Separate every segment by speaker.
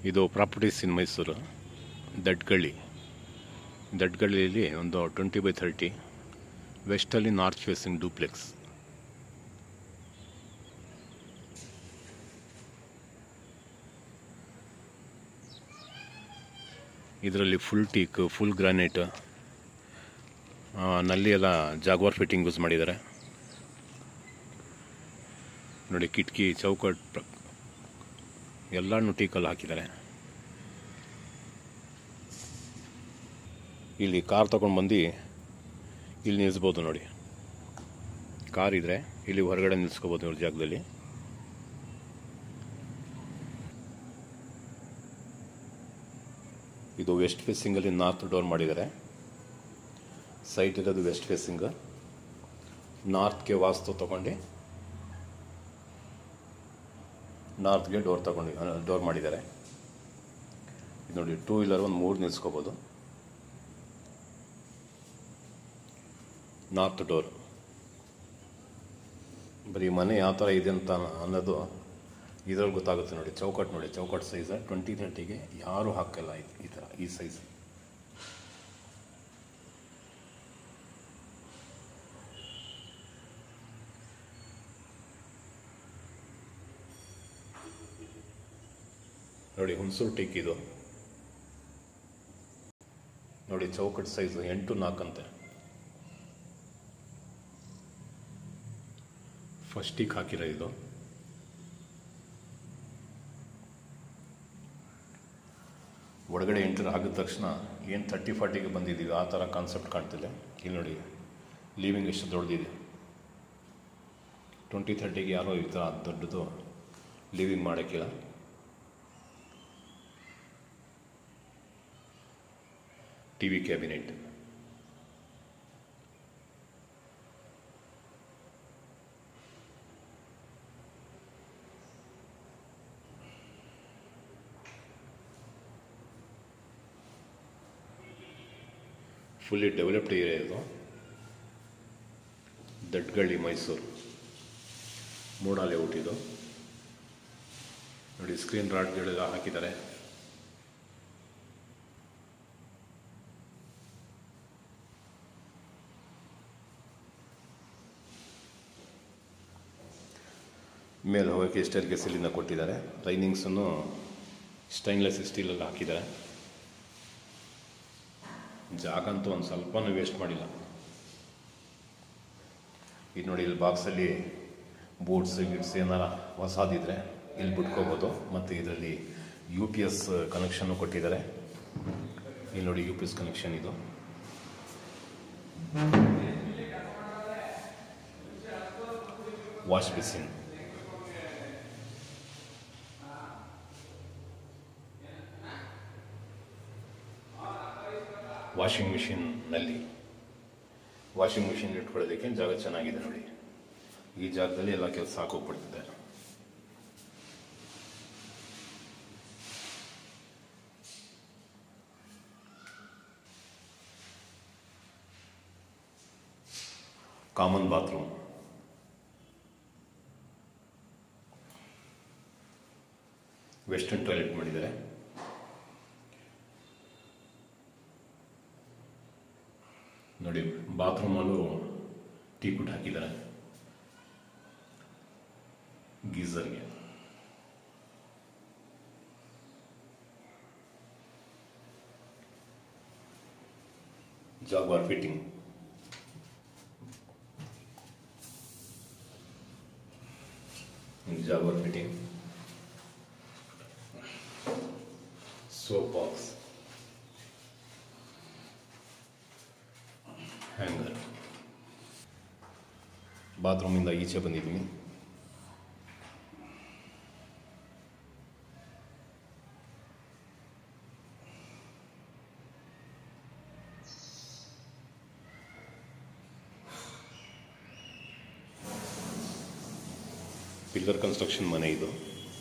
Speaker 1: ಇದು ಪ್ರಾಪರ್ಟೀಸ್ ಇನ್ ಮೈಸೂರು ದಡ್ಗಳ್ಳಿ ದಡ್ಗಳ್ಳಿಯಲ್ಲಿ ಒಂದು ಟ್ವೆಂಟಿ ಬೈ ಥರ್ಟಿ ವೆಸ್ಟಲ್ಲಿ ನಾರ್ತ್ ಫೇಸಿಂಗ್ ಡೂಪ್ಲೆಕ್ಸ್ ಇದರಲ್ಲಿ ಫುಲ್ ಟೀಕ್ ಫುಲ್ ಗ್ರಾನೈಟ್ ನಲ್ಲಿ ಎಲ್ಲ ಜಾಗ್ವಾರ್ ಫಿಟ್ಟಿಂಗ್ ಯೂಸ್ ಮಾಡಿದ್ದಾರೆ ನೋಡಿ ಕಿಟಕಿ ಚೌಕಟ್ ಪ್ರ- ಎಲ್ಲನೂ ಟೀಕಲ್ಲಿ ಹಾಕಿದ್ದಾರೆ ಇಲ್ಲಿ ಕಾರ್ ತಗೊಂಡು ಬಂದು ಇಲ್ಲಿ ನಿಲ್ಲಿಸ್ಬೋದು ನೋಡಿ ಕಾರ್ ಇದ್ರೆ ಇಲ್ಲಿ ಹೊರಗಡೆ ನಿಲ್ಲಿಸ್ಕೋಬೋದು ಇವ್ರ ಜಾಗದಲ್ಲಿ ಇದು ವೆಸ್ಟ್ ಫೇಸಿಂಗಲ್ಲಿ ನಾರ್ತ್ ಡೋರ್ ಮಾಡಿದ್ದಾರೆ ಸೈಟ್ ಇರೋದು ವೆಸ್ಟ್ ಫೇಸಿಂಗ್ ನಾರ್ತ್ಗೆ ವಾಸ್ತು ತಗೊಂಡು ನಾರ್ತ್ಗೆ ಡೋರ್ ತಗೊಂಡು ಡೋರ್ ಮಾಡಿದ್ದಾರೆ ಇದು ನೋಡಿ ಟೂ ವೀಲರ್ ಒಂದು ಮೂರು ನಿಲ್ಸ್ಕೋಬೋದು ನಾರ್ತ್ ಡೋರ್ ಬರೀ ಮನೆ ಯಾವ ಥರ ಇದೆ ಅಂತ ಅನ್ನೋದು ಇದ್ರಲ್ಲಿ ಗೊತ್ತಾಗುತ್ತೆ ನೋಡಿ ಚೌಕಟ್ಟು ನೋಡಿ ಚೌಕಟ್ಟು ಸೈಜ್ ಟ್ವೆಂಟಿ ತರ್ಟಿಗೆ ಯಾರೂ ಹಾಕಲ್ಲ ಈ- ಈ ಥರ ಈ ಸೈಜ್ ನೋಡಿ ಹುಣಸೂರು ಟೀಕ್ ಇದು ನೋಡಿ ಚೌಕಟ್ಟು ಸೈಜ್ ಎಂಟು ನಾಲ್ಕಂತೆ ಫಸ್ಟ್ ಟೀಕ್ ಹಾಕಿರೋ ಇದು ಒಳಗಡೆ ಎಂಟರ್ ಆಗಿದ ತಕ್ಷಣ ಏನು ತರ್ಟಿ ಫಾರ್ಟಿಗೆ ಬಂದಿದ್ದೀವಿ ಆ ಥರ ಕಾನ್ಸೆಪ್ಟ್ ಕಾಣ್ತಿದೆ ಇಲ್ಲಿ ನೋಡಿ ಲೀವಿಂಗ್ ಎಷ್ಟು ದೊಡ್ಡದಿದೆ ಟ್ವೆಂಟಿ ಥರ್ಟಿಗೆ ಯಾರೋ ಈ ಥರ ದೊಡ್ಡದು ಲೀವಿಂಗ್ ಮಾಡೋಕ್ಕಿಲ್ಲ T V cabinet fully developed area ಇದು ದಡ್ಗಳ್ಳಿ ಮೈಸೂರು ಮೂಡಾ ಲೇಔಟ್ ಇದು ನೋಡಿ ಸ್ಕ್ರೀನ್ ರಾಡ್ಗಳೆಲ್ಲ ಹಾಕಿದ್ದಾರೆ ಮೇಲೆ ಹೋಗೋಕ್ಕೆ ಸ್ಟೇರ್ಗೆ ಸಿಲಿಂದ ಕೊಟ್ಟಿದ್ದಾರೆ ಲೈನಿಂಗ್ಸನ್ನು ಸ್ಟೈನ್ಲೆಸ್ ಸ್ಟೀಲಲ್ಲಿ ಹಾಕಿದ್ದಾರೆ ಜಾಗ ಅಂತೂ ಒಂದು ಸ್ವಲ್ಪನೂ ವೇಸ್ಟ್ ಮಾಡಿಲ್ಲ ಇದು ನೋಡಿ ಇಲ್ಲಿ ಬಾಕ್ಸಲ್ಲಿ ಬೂಟ್ಸ್ ಗಿಟ್ಸ್ ಏನಾರ ಹೊಸದಿದ್ರೆ ಇಲ್ಲಿ ಬಿಟ್ಕೋಬೋದು ಮತ್ತು ಇದರಲ್ಲಿ ಯು ಪಿ ಎಸ್ ಕನೆಕ್ಷನ್ನು ಕೊಟ್ಟಿದ್ದಾರೆ ಇಲ್ಲಿ ನೋಡಿ ಯು ಪಿ ಎಸ್ ಕನೆಕ್ಷನ್ ಇದು ವಾಶ್ ಬೇಸಿನ್ ವಾಷಿಂಗ್ ಮಿಷಿನ್ನಲ್ಲಿ ವಾಷಿಂಗ್ ಮಿಷಿನ್ ಇಟ್ಕೊಳ್ಳೋದಕ್ಕೆ ಜಾಗ ಚೆನ್ನಾಗಿದೆ ನೋಡಿ ಈ ಜಾಗದಲ್ಲಿ ಎಲ್ಲ ಕೆಲಸ ಹಾಕೋಗ್ಬಿಡ್ತಿದೆ ಕಾಮನ್ ಬಾತ್ರೂಮ್ ವೆಸ್ಟರ್ನ್ ಟಾಯ್ಲೆಟ್ ಮಾಡಿದ್ದಾರೆ ನೋಡಿ ಬಾತ್ರೂಮಲ್ಲೂ ಟೀ ಕುಟ್ ಹಾಕಿದ್ದಾರೆ ಗೀಸರ್ಗೆ Jaguar fitting Jaguar fitting soap box hanger ಬಾತ್ರೂಮಿಂದ ಈಚೆ ಬಂದಿದ್ದೀನಿ ಪಿಲ್ಲರ್ ಕನ್ಸ್ಟ್ರಕ್ಷನ್ ಮನೆ ಇದು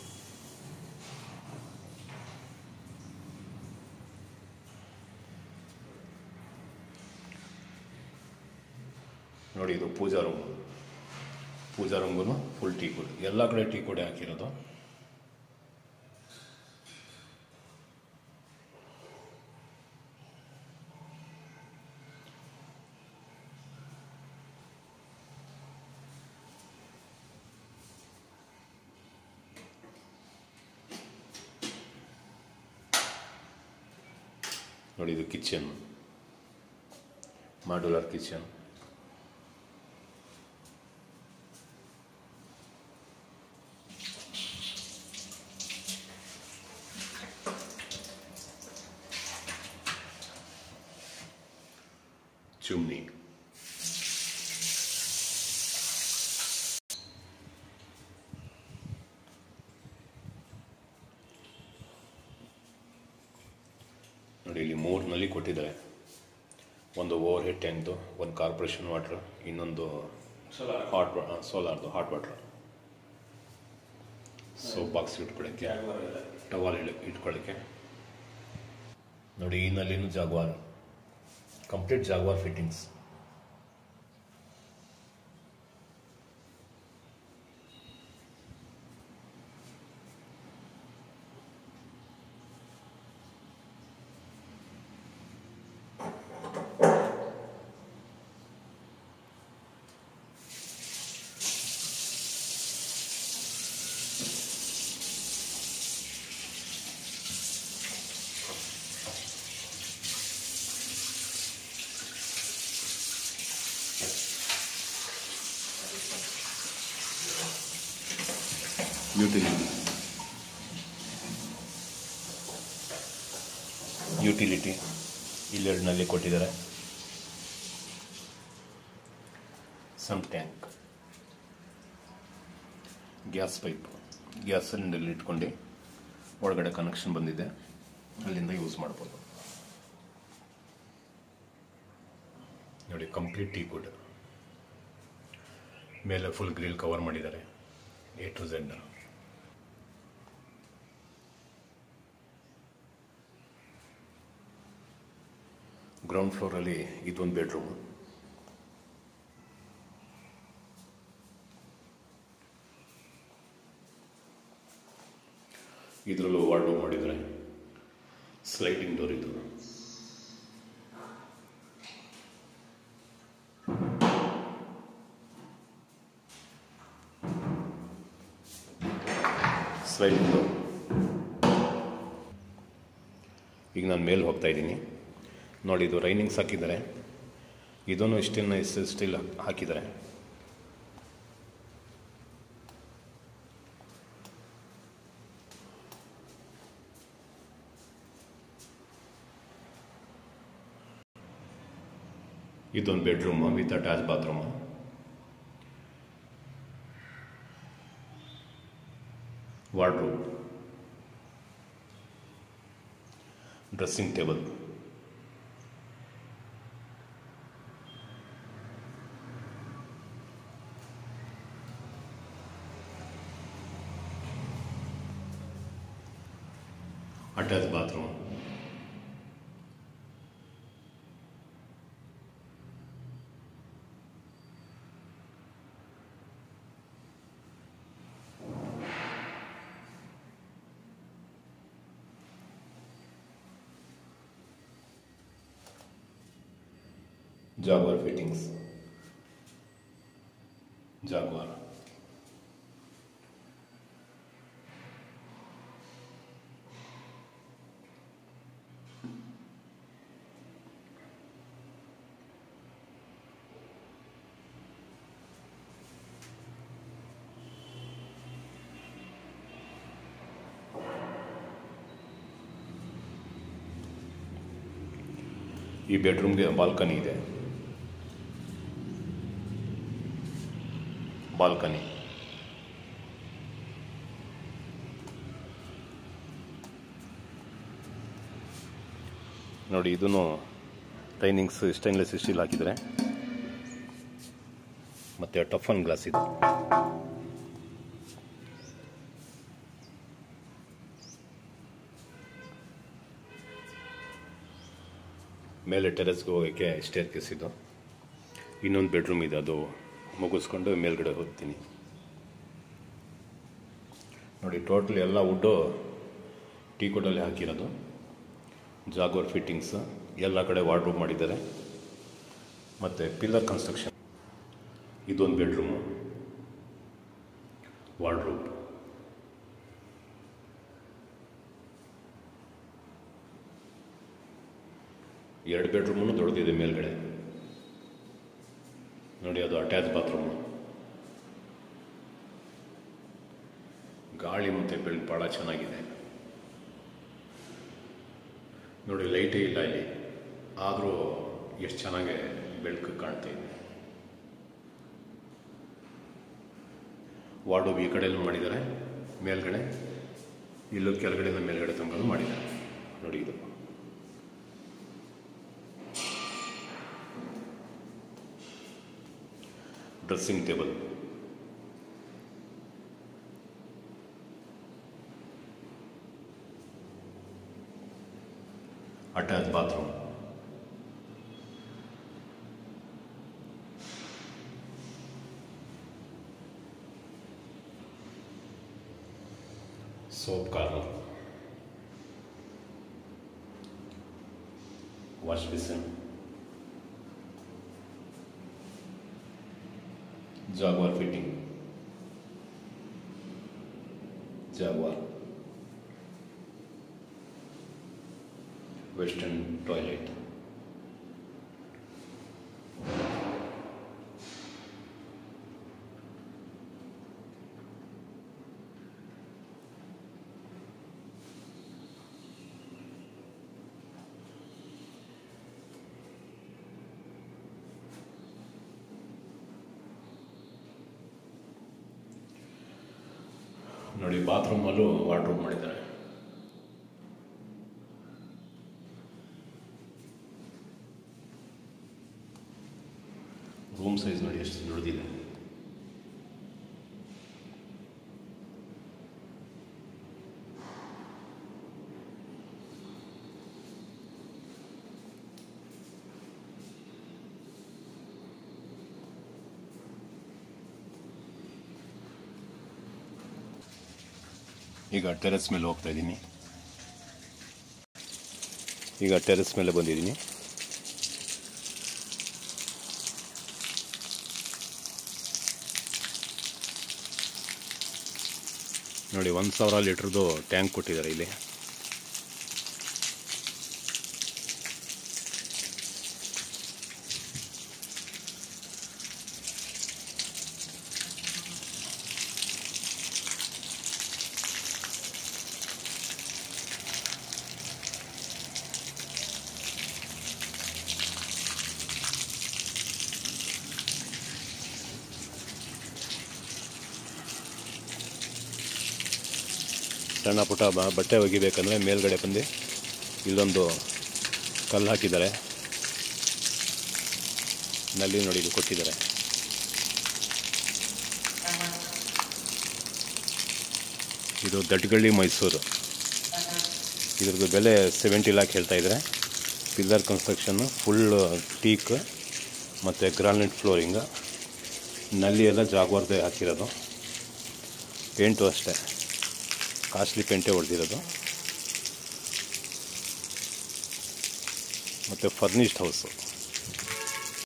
Speaker 1: ನೋಡಿ ಇದು ಪೂಜಾ ರೂಮ್ ಪೂಜಾ ರೂಮ್ಗೂ ಫುಲ್ ಟೀ ಕುಡ್ ಎಲ್ಲ ಕಡೆ ಟೀ ಕುಡೆ ಹಾಕಿರೋದು ನೋಡಿ ಇದು ಕಿಚನ್ ಮಾಡ್ಯುಲರ್ ಕಿಚನ್ ಚಿಮ್ನಿ ನೋಡಿ ಇಲ್ಲಿ ಮೂರು ನಲ್ಲಿ ಕೊಟ್ಟಿದ್ದಾರೆ ಒಂದು ಓವರ್ ಹೆಡ್ ಟ್ಯಾಂಕ್ದು ಒಂದು ಕಾರ್ಪೊರೇಷನ್ ವಾಟ್ರ್ ಇನ್ನೊಂದು ಹಾಟ್ ಸೋಲಾರ್ದು ಹಾಟ್ ವಾಟ್ರ್ ಸೋಪ್ ಬಾಕ್ಸ್ ಇಟ್ಕೊಳ್ಳೋಕ್ಕೆ ಟವಾಲ್ ಇಟ್ಕೊಳ್ಳೋಕ್ಕೆ ನೋಡಿ ಈ ನಲ್ಲಿನೂ Jaguar complete Jaguar fittings utility utility ಇಲ್ಲೆರಡಿನಲ್ಲಿ ಕೊಟ್ಟಿದ್ದಾರೆ sump tank gas pipe gas cylinder ಇಟ್ಕೊಂಡು ಒಳಗಡೆ ಕನೆಕ್ಷನ್ ಬಂದಿದೆ ಅಲ್ಲಿಂದ ಯೂಸ್ ಮಾಡ್ಬೋದು ನೋಡಿ ಕಂಪ್ಲೀಟ್ ಟೀ ಕುಡ್ ಮೇಲೆ ಫುಲ್ ಗ್ರಿಲ್ ಕವರ್ ಮಾಡಿದ್ದಾರೆ ಎ ಟು ಝೆಡ್ ಗ್ರೌಂಡ್ ಫ್ಲೋರಲ್ಲಿ ಇದೊಂದು ಬೆಡ್ರೂಮ್ ಇದರಲ್ಲೂ ವಾರ್ಡ್ರೋಬ್ ಮಾಡಿದರೆ ಸ್ಲೈಡಿಂಗ್ ಡೋರ್ ಇದು ಸ್ಲೈಡಿಂಗ್ ಡೋರ್ ಈಗ ನಾನು ಮೇಲೆ ಹೋಗ್ತಾ ಇದ್ದೀನಿ ನೋಡಿ ಇದು ರೈನಿಂಗ್ಸ್ ಹಾಕಿದ್ದಾರೆ ಇದನ್ನು ಇಷ್ಟನ್ನು ಸ್ಟಿಲ್ ಹಾಕಿದ್ದಾರೆ ಇದೊಂದು bedroom with attach bathroom wardrobe dressing table attach bathroom Jaguar fittings Jaguar ಈ ಬೆಡ್ರೂಮ್ಗೆ ಬಾಲ್ಕನಿ ಇದೆ ಬಾಲ್ಕನಿ ನೋಡಿ ಇದನ್ನು ಟೈನಿಂಗ್ಸ್ ಸ್ಟೈನ್ಲೆಸ್ ಸ್ಟೀಲ್ ಹಾಕಿದರೆ ಮತ್ತು ಟಫನ್ ಗ್ಲಾಸ್ ಇದೆ ಮೇಲೆ ಟೆರೆಸ್ಗೆ ಹೋಗೋಕ್ಕೆ ಸ್ಟೇರ್ ಕೇಸ್ ಇದು ಇನ್ನೊಂದು ಬೆಡ್ರೂಮ್ ಇದೆ ಅದು ಮುಗಿಸ್ಕೊಂಡು ಮೇಲ್ಗಡೆ ಹೋಗ್ತೀನಿ ನೋಡಿ ಟೋಟಲ್ ಎಲ್ಲ ವುಡ್ಡು ಟೀ ಕೋಟಲ್ಲಿ ಹಾಕಿರೋದು ಜಾಗೋರ್ ಫಿಟ್ಟಿಂಗ್ಸ್ ಎಲ್ಲ ಕಡೆ ವಾರ್ಡ್ರೂಮ್ ಮಾಡಿದ್ದಾರೆ ಮತ್ತು ಪಿಲ್ಲರ್ ಕನ್ಸ್ಟ್ರಕ್ಷನ್ ಇದೊಂದು ಬೆಡ್ರೂಮು ವಾರ್ಡ್ರೂಮ್ ಎರಡು ಬೆಡ್ರೂಮು ದೊಡ್ಡದಿದೆ ಮೇಲ್ಗಡೆ ನೋಡಿ ಅದು ಅಟ್ಯಾಚ್ ಬಾತ್ರೂಮು ಗಾಳಿ ಮತ್ತು ಬೆಳಕು ಭಾಳ ಚೆನ್ನಾಗಿದೆ ನೋಡಿ ಲೈಟೇ ಇಲ್ಲ ಇಲ್ಲಿ ಆದರೂ ಎಷ್ಟು ಚೆನ್ನಾಗಿ ಬೆಳಕು ಕಾಣ್ತಾ ಇದೆ ವಾರ್ಡೋಬ್ ಈ ಕಡೆಯಲ್ಲೂ ಮಾಡಿದ್ದಾರೆ ಮೇಲ್ಗಡೆ ಇಲ್ಲೂ ಕೆಳಗಡೆಯಿಂದ ಮೇಲ್ಗಡೆ ತನಕ ಮಾಡಿದ್ದಾರೆ ನೋಡಿ ಇದು dressing table attach bathroom soap carver, wash basin, Jaguar fitting, Jaguar, Western toilet. ನೋಡಿ ಬಾತ್ರೂಮಲ್ಲೂ ವಾರ್ಡ್ರೋಬ್ ಮಾಡಿದ್ದಾರೆ ರೂಮ್ ಸೈಜ್ ನೋಡಿ ಎಷ್ಟು ದೊಡ್ಡದಿದೆ ಈಗ ಟೆರೆಸ್ ಮೇಲೆ ಹೋಗ್ತಾ ಇದ್ದೀನಿ ಈಗ ಟೆರೆಸ್ ಮೇಲೆ ಬಂದಿದ್ದೀನಿ ನೋಡಿ ಒಂದು ಸಾವಿರ ಲೀಟ್ರದ್ದು ಟ್ಯಾಂಕ್ ಕೊಟ್ಟಿದ್ದಾರೆ ಇಲ್ಲಿ ಸಣ್ಣ ಪುಟ್ಟ ಬ- ಬಟ್ಟೆ ಒಗಿಬೇಕಂದ್ರೆ ಮೇಲ್ಗಡೆ ಬಂದು ಇಲ್ಲೊಂದು ಕಲ್ಲು ಹಾಕಿದ್ದಾರೆ ನಲ್ಲಿ ನೋಡಿ ಇದು ಕೊಟ್ಟಿದ್ದಾರೆ ಇದು ದಟ್ಗಳ್ಳಿ ಮೈಸೂರು ಇದ್ರದ್ದು ಬೆಲೆ ಸೆವೆಂಟಿ ಲ್ಯಾಕ್ ಹೇಳ್ತಾ ಇದ್ದಾರೆ ಪಿಲ್ಲರ್ ಕನ್ಸ್ಟ್ರಕ್ಷನ್ನು ಫುಲ್ ಟೀಕ್ ಮತ್ತು ಗ್ರಾನೈಟ್ ಫ್ಲೋರಿಂಗ್ ನಲ್ಲಿ ಎಲ್ಲ ಜಾಗ್ವಾರ್ದೇ ಹಾಕಿರೋದು ಪೇಂಟು ಅಷ್ಟೇ ಕಾಸ್ಟ್ಲಿ ಪೇಂಟೇ ಹೊಡೆದಿರೋದು ಮತ್ತು ಫರ್ನಿಶ್ಡ್ ಹೌಸು